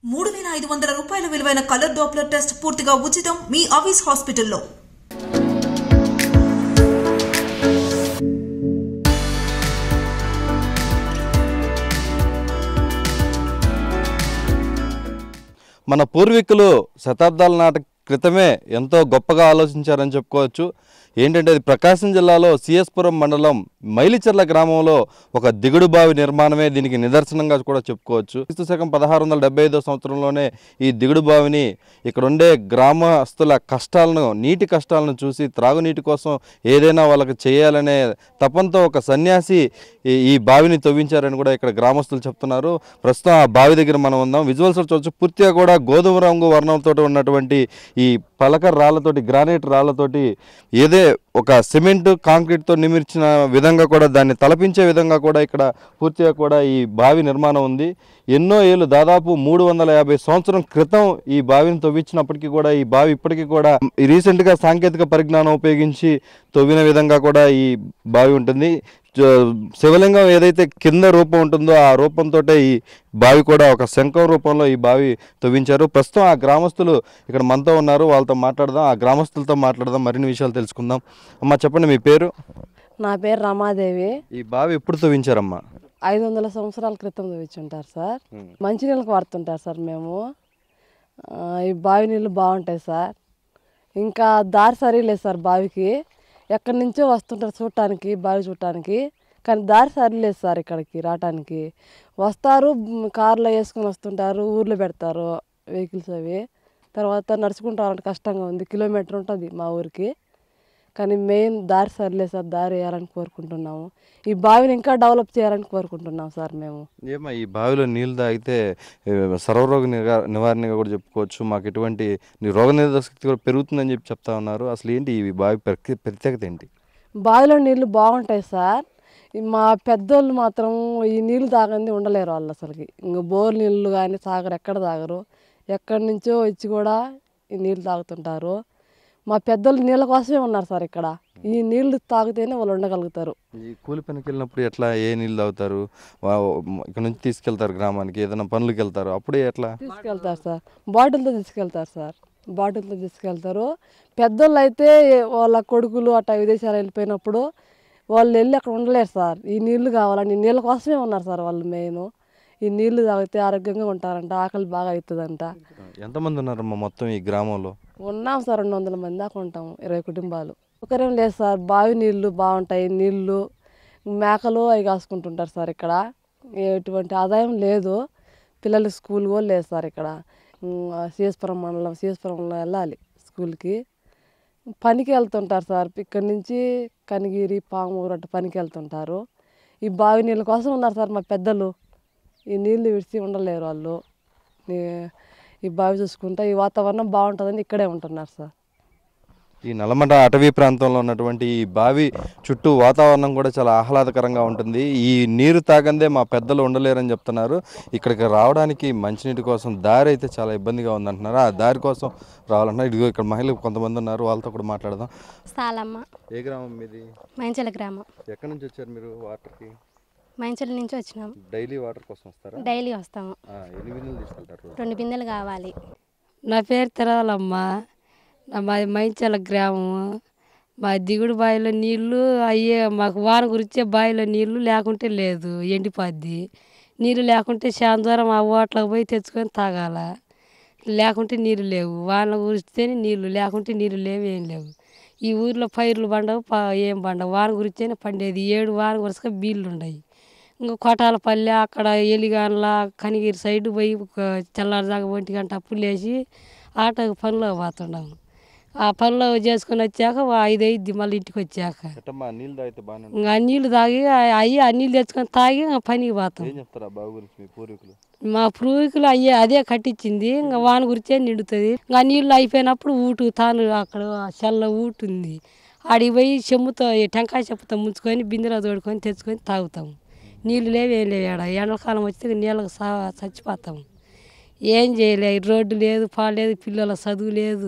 మూడు వేల ఐదు వందల రూపాయల విలువైన కలర్ డాప్లర్ టెస్ట్ పూర్తిగా ఉచితం మీ అవీస్ హాస్పిటల్లో మన పూర్వీకులు శతాబ్దాల నాటి క్రితమే ఎంతో గొప్పగా ఆలోచించారని చెప్పుకోవచ్చు ఏంటంటే అది ప్రకాశం జిల్లాలో సిఎస్పురం మండలం మైలిచెర్ల గ్రామంలో ఒక దిగుడు బావి నిర్మాణమే దీనికి నిదర్శనంగా కూడా చెప్పుకోవచ్చు క్రీస్తు శకం పదహారు వందల డెబ్బై ఐదో సంవత్సరంలోనే ఈ దిగుడు బావిని ఇక్కడ ఉండే గ్రామస్తుల కష్టాలను నీటి కష్టాలను చూసి త్రాగునీటి కోసం ఏదైనా వాళ్ళకి చేయాలనే తపంతో ఒక సన్యాసి ఈ ఈ బావిని తవ్వించారని కూడా ఇక్కడ గ్రామస్తులు చెప్తున్నారు ప్రస్తుతం ఆ బావి దగ్గర మనం ఉందాం విజువల్స్ చూడవచ్చు పూర్తిగా కూడా గోధుమ రంగు వర్ణంతో ఉన్నటువంటి ఈ పలక రాళ్ళతోటి గ్రానైట్ రాళ్ళతోటి ఏదే ఒక సిమెంట్ కాంక్రీట్తో నిమిర్చిన విధంగా కూడా దాన్ని తలపించే విధంగా కూడా ఇక్కడ పూర్తిగా కూడా ఈ బావి నిర్మాణం ఉంది ఎన్నో ఏళ్ళు దాదాపు మూడు వందల యాభై సంవత్సరం క్రితం ఈ బావిని తవ్వించినప్పటికీ కూడా ఈ బావి ఇప్పటికీ కూడా ఈ రీసెంట్గా సాంకేతిక పరిజ్ఞానం ఉపయోగించి తవ్విన విధంగా కూడా ఈ బావి ఉంటుంది జ- శివలింగం ఏదైతే కింద రూపం ఉంటుందో ఆ రూపంతో ఈ బావి కూడా ఒక శంఖం రూపంలో ఈ బావి తవ్వించారు ప్రస్తుతం ఆ గ్రామస్తులు ఇక్కడ మనతో ఉన్నారు వాళ్ళతో మాట్లాడదాం ఆ గ్రామస్తులతో మాట్లాడదాం మరిన్ని విషయాలు తెలుసుకుందాం అమ్మా చెప్పండి మీ పేరు నా పేరు రమాదేవి ఈ బావి ఎప్పుడు తవ్వించారమ్మా ఐదు వందల సంవత్సరాల క్రితం ఉంటారు సార్ మంచినీళ్ళకి వాడుతుంటారు సార్ మేము ఆ, ఈ బావి నీళ్ళు బాగుంటాయి సార్ ఇంకా దారి సరిలేదు సార్ బావికి ఎక్కడి నుంచో వస్తుంటారు చూడటానికి బావి చూడటానికి కానీ దారి సరిలేదు సార్ ఇక్కడికి రావటానికి వస్తారు మ్, కారులో వేసుకొని వస్తుంటారు ఊర్లో పెడతారు వెహికల్స్ అవి తర్వాత నడుచుకుంటూ రావాలంటే కష్టంగా ఉంది కిలోమీటర్ ఉంటుంది మా ఊరికి కానీ మెయిన్ దారి సరిలేదు సార్ దారి వేయాలని కోరుకుంటున్నాము ఈ బావిని ఇంకా డెవలప్ చేయాలని కోరుకుంటున్నాం సార్ మేము ఏమా ఈ బావిలో నీళ్ళు తాగితే ఏ, సర్వరోగ నిగా- నివారణగా కూడా చెప్పుకోవచ్చు మాకు ఎటువంటి నీ రోగ నిరోధక శక్తి కూడా పెరుగుతుందని చెప్పి చెప్తా ఉన్నారు అసలు ఏంటి ఈ బావి ప్రత్యే- ప్రత్యేకత ఏంటి బావిలో నీళ్లు బాగుంటాయి సార్ ఈ మా పెద్దోళ్ళు మాత్రం ఈ నీళ్లు తాగంది ఉండలేరు వాళ్ళు అసలుకి ఇంక బోర్ నీళ్ళు కానీ తాగరు ఎక్కడ తాగరు ఎక్కడి నుంచో వచ్చి కూడా ఈ నీళ్ళు తాగుతుంటారు మా పెద్దోళ్ళు నీళ్ళ కోసమే ఉన్నారు సార్ ఇక్కడ ఈ నీళ్లు తాగితేనే వాళ్ళు ఉండగలుగుతారు ఈ కూలి పనికి వెళ్ళినప్పుడు ఎట్లా ఏ నీళ్ళు తాగుతారు వా- ఇక్కడ నుంచి తీసుకెళ్తారు గ్రామానికి ఏదైనా పనులకు వెళ్తారు అప్పుడే ఎట్లా తీసుకెళ్తారు సార్ బాటిల్తో తీసుకెళ్తారు సార్ బాటిల్తో తీసుకెళ్తారు పెద్దోళ్ళు అయితే వాళ్ళ కొడుకులు అట్లా విదేశాలు వెళ్ళిపోయినప్పుడు వాళ్ళు వెళ్ళి అక్కడ ఉండలేరు సార్ ఈ నీళ్లు కావాలని ఈ నీళ్ళ కోసమే ఉన్నారు సార్ వాళ్ళు మెయిన్ ఈ నీళ్లు తాగితే ఆరోగ్యంగా ఉంటారంట ఆకలి బాగా అవుతుందంట ఎంతమంది ఉన్నారమ్మా మొత్తం ఈ గ్రామంలో ఉన్నాం సార్ రెండు వందల మంది దాకా ఉంటాము ఇరవై కుటుంబాలు ఒకరేం లేదు సార్ బావి నీళ్లు బాగుంటాయి నీళ్లు మేకలు అవి కాసుకుంటుంటారు సార్ ఇక్కడ ఎటువంటి ఆదాయం లేదు పిల్లలు స్కూల్ కూడా లేదు సార్ ఇక్కడ సిఎస్పురం మండలం సిఎస్పురంలో వెళ్ళాలి స్కూల్కి పనికి వెళ్తుంటారు సార్ ఇక్కడి నుంచి కనిగిరి పామూరు అటు పనికి వెళ్తుంటారు ఈ బావి నీళ్ళ కోసం ఉన్నారు సార్ మా పెద్దలు ఈ నీళ్లు విడిచి ఉండలేరు వాళ్ళు ఈ- ఈ బావి చూసుకుంటా ఈ వాతావరణం బాగుంటుందని ఇక్కడే ఉంటున్నారు సార్ ఈ నల్లమండ అటవీ ప్రాంతంలో ఉన్నటువంటి ఈ బావి చుట్టూ వాతావరణం కూడా చాలా ఆహ్లాదకరంగా ఉంటుంది ఈ నీరు తాగందే మా పెద్దలు ఉండలేరని చెప్తున్నారు ఇక్కడికి రావడానికి మంచినీటి కోసం దారి అయితే చాలా ఇబ్బందిగా ఉందంటున్నారు ఆ దారి కోసం రావాలంటున్నారు ఇదిగో ఇక్కడ మహిళలు కొంతమంది ఉన్నారు వాళ్ళతో కూడా మాట్లాడదాం సాలమ్మ ఏ గ్రామం మీది మైంచల గ్రామం ఎక్కడి నుంచి వచ్చారు మీరు వాటర్కి మైంచల నుంచి వచ్చినాం డైలీ వాటర్ కోసం వస్తారా డైలీ వస్తాము ఆ, ఎన్ని బిందెలు తీసుకెళ్తారు రెండు బిందెలు కావాలి నా పేరు తిరవాలమ్మ నా మాది మైంచల గ్రామము మా దిగుడు బావిలో నీళ్ళు అయ్యే మాకు వాన గురించే బావిలో నీళ్ళు లేకుంటే లేదు ఎండిపోద్ది నీళ్ళు లేకుంటే చాలా దూరం ఆ ఓట్లకు పోయి తెచ్చుకొని తాగాల లేకుంటే నీళ్ళు లేవు వాన కురిస్తేనే నీళ్ళు లేకుంటే నీళ్ళు లేవు ఏం లేవు ఈ ఊర్లో పైర్లు పండవు ప- ఏం పండవు వాన గురించేనే పండేది ఏడు వాన కురసక బీళ్ళు ఉన్నాయి ఇంకా కొటాలపల్లె అక్కడ ఎలిగాన్ల కనిగిరి సైడ్ పోయి ఒక తెల్లారిదాకా ఒంటి గంట అప్పుడు లేచి ఆటోకి పనిలో పోతున్నాము ఆ పనిలో చేసుకొని వచ్చాక ఓ ఐదు అయింది మళ్ళీ ఇంటికి వచ్చాక ఎట్టమ్మా నీళ్ళు తాగితే బాగానే ఉంటుంది. ఇంకా ఆ నీళ్ళు తాగి ఆ- అయ్యి ఆ నీళ్ళు తెచ్చుకొని తాగి ఇంకా పనికి పోతాం ఏం చెప్తారా బావి గురించి మీ పూర్వీకులు మా పూర్వీకులు అయ్యే అదే కట్టించింది ఇంకా వాన గురించే నిండుతుంది ఇంకా ఆ నీళ్ళు అయిపోయినప్పుడు ఊటు తాను అక్కడ ఆ చెల్ల ఊటు ఉంది ఆడికి పోయి చెమ్ముతో ఈ టెంకాయ చెప్పుతో ముంచుకొని బిందెలో తోడుకొని తెచ్చుకొని తాగుతాం నీళ్ళు లేవు ఏం లేవు ఆడ ఎండాకాలం వస్తే నీళ్ళకి సా చచ్చిపోతాం ఏం చేయలే రోడ్డు లేదు పాలేదు పిల్లల చదువు లేదు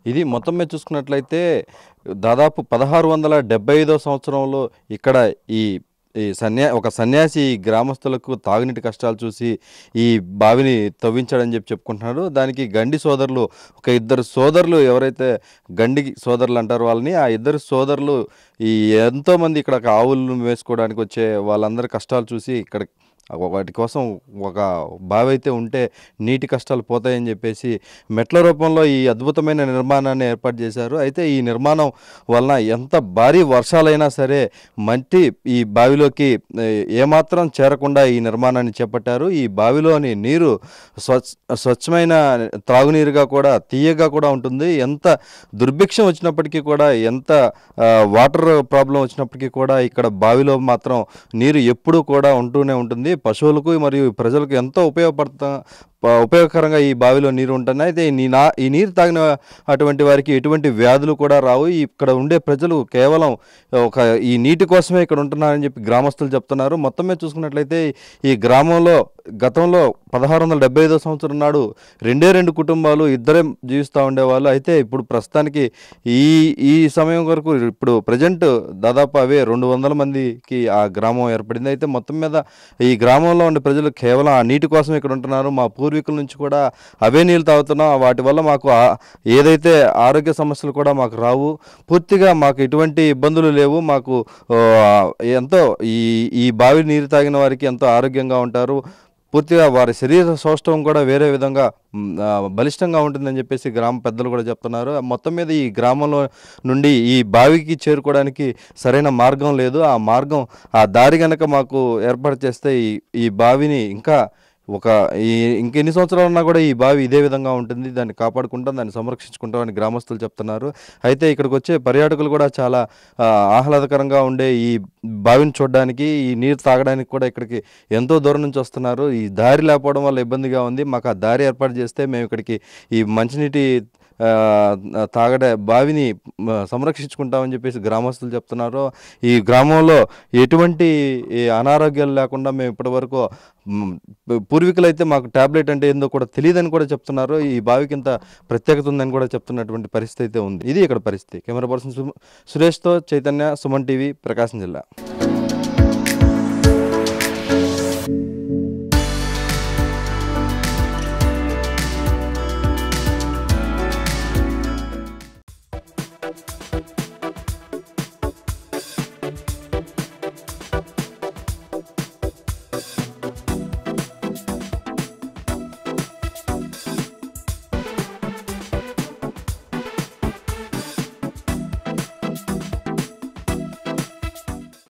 ఇది మొత్తం మీద చూసుకున్నట్లయితే దాదాపు పదహారు వందల డెబ్బై ఐదో సంవత్సరంలో ఇక్కడ ఈ ఈ సన్యా ఒక సన్యాసి ఈ గ్రామస్తులకు తాగునీటి కష్టాలు చూసి ఈ బావిని తవ్వించాడని చెప్పి చెప్పుకుంటున్నారు దానికి గండి సోదరులు ఒక ఇద్దరు సోదరులు ఎవరైతే గండి సోదరులు అంటారో వాళ్ళని ఆ ఇద్దరు సోదరులు ఈ ఎంతోమంది ఇక్కడ ఆవులను వేసుకోవడానికి వచ్చే వాళ్ళందరి కష్టాలు చూసి ఇక్కడ వాటి కోసం ఒక బావి అయితే ఉంటే నీటి కష్టాలు పోతాయని చెప్పేసి మెట్ల రూపంలో ఈ అద్భుతమైన నిర్మాణాన్ని ఏర్పాటు చేశారు అయితే ఈ నిర్మాణం వలన ఎంత భారీ వర్షాలైనా సరే మట్టి ఈ బావిలోకి ఏ, ఏమాత్రం చేరకుండా ఈ నిర్మాణాన్ని చేపట్టారు ఈ బావిలోని నీరు స్వచ్ఛ స్వచ్ఛమైన త్రాగునీరుగా కూడా తీయగా కూడా ఉంటుంది ఎంత దుర్భిక్షం వచ్చినప్పటికీ కూడా ఎంత ఆ, వాటర్ ప్రాబ్లం వచ్చినప్పటికీ కూడా ఇక్కడ బావిలో మాత్రం నీరు ఎప్పుడూ కూడా ఉంటూనే ఉంటుంది పశువులకు మరియు ప్రజలకు ఎంతో ఉపయోగపడతా ప- ఉపయోగకరంగా ఈ బావిలో నీరు ఉంటుంది అయితే ఈ నా ఈ నీరు తాగిన అటువంటి వారికి ఎటువంటి వ్యాధులు కూడా రావు ఈ ఇక్కడ ఉండే ప్రజలు కేవలం ఒక ఈ నీటి కోసమే ఇక్కడ ఉంటున్నారని చెప్పి గ్రామస్తులు చెప్తున్నారు మొత్తం మీద చూసుకున్నట్లయితే ఈ గ్రామంలో గతంలో పదహారు వందల డెబ్బై ఐదో సంవత్సరం నాడు రెండే రెండు కుటుంబాలు ఇద్దరే జీవిస్తూ ఉండేవాళ్ళు అయితే ఇప్పుడు ప్రస్తుతానికి ఈ ఈ సమయం వరకు ఇప్పుడు ప్రజెంట్ దాదాపు అవే రెండు వందల మందికి ఆ గ్రామం ఏర్పడింది అయితే మొత్తం మీద ఈ గ్రామంలో ఉండే ప్రజలు కేవలం ఆ నీటి కోసం ఇక్కడ ఉంటున్నారు మా పూర్వీకుల నుంచి కూడా అవే నీళ్ళు తాగుతున్నాం వాటి వల్ల మాకు ఆ- ఏదైతే ఆరోగ్య సమస్యలు కూడా మాకు రావు పూర్తిగా మాకు ఎటువంటి ఇబ్బందులు లేవు మాకు ఆ, ఎంతో ఈ ఈ బావి నీరు తాగిన వారికి ఎంతో ఆరోగ్యంగా ఉంటారు పూర్తిగా వారి శరీర సౌష్ఠవం కూడా వేరే విధంగా మ్, ఆ, బలిష్టంగా ఉంటుందని చెప్పేసి గ్రామ పెద్దలు కూడా చెప్తున్నారు మొత్తం మీద ఈ గ్రామంలో నుండి ఈ బావికి చేరుకోవడానికి సరైన మార్గం లేదు ఆ మార్గం ఆ దారి కనుక మాకు ఏర్పాటు చేస్తే ఈ ఈ బావిని ఇంకా ఒక ఈ ఇంకెన్ని సంవత్సరాలు ఉన్నా కూడా ఈ బావి ఇదే విధంగా ఉంటుంది దాన్ని కాపాడుకుంటాం దాన్ని సంరక్షించుకుంటామని గ్రామస్తులు చెప్తున్నారు అయితే ఇక్కడికి వచ్చే పర్యాటకులు కూడా చాలా ఆ, ఆహ్లాదకరంగా ఉండే ఈ బావిని చూడడానికి ఈ నీరు తాగడానికి కూడా ఇక్కడికి ఎంతో దూరం నుంచి వస్తున్నారు ఈ దారి లేకపోవడం వల్ల ఇబ్బందిగా ఉంది మాకు ఆ దారి ఏర్పాటు చేస్తే మేము ఇక్కడికి ఈ మంచినీటి ఆ, తాగడ బావిని మ, సంరక్షించుకుంటామని చెప్పేసి గ్రామస్తులు చెప్తున్నారు ఈ గ్రామంలో ఎటువంటి ఈ అనారోగ్యాలు లేకుండా మేము ఇప్పటివరకు మ్, పూర్వీకులు అయితే మాకు టాబ్లెట్ అంటే ఏందో కూడా తెలియదని కూడా చెప్తున్నారు ఈ బావికి ఇంత ప్రత్యేకత ఉందని కూడా చెప్తున్నటువంటి పరిస్థితి అయితే ఉంది ఇది ఇక్కడ పరిస్థితి కెమెరా పర్సన్ సు- సురేష్తో చైతన్య సుమన్ టీవీ ప్రకాశం జిల్లా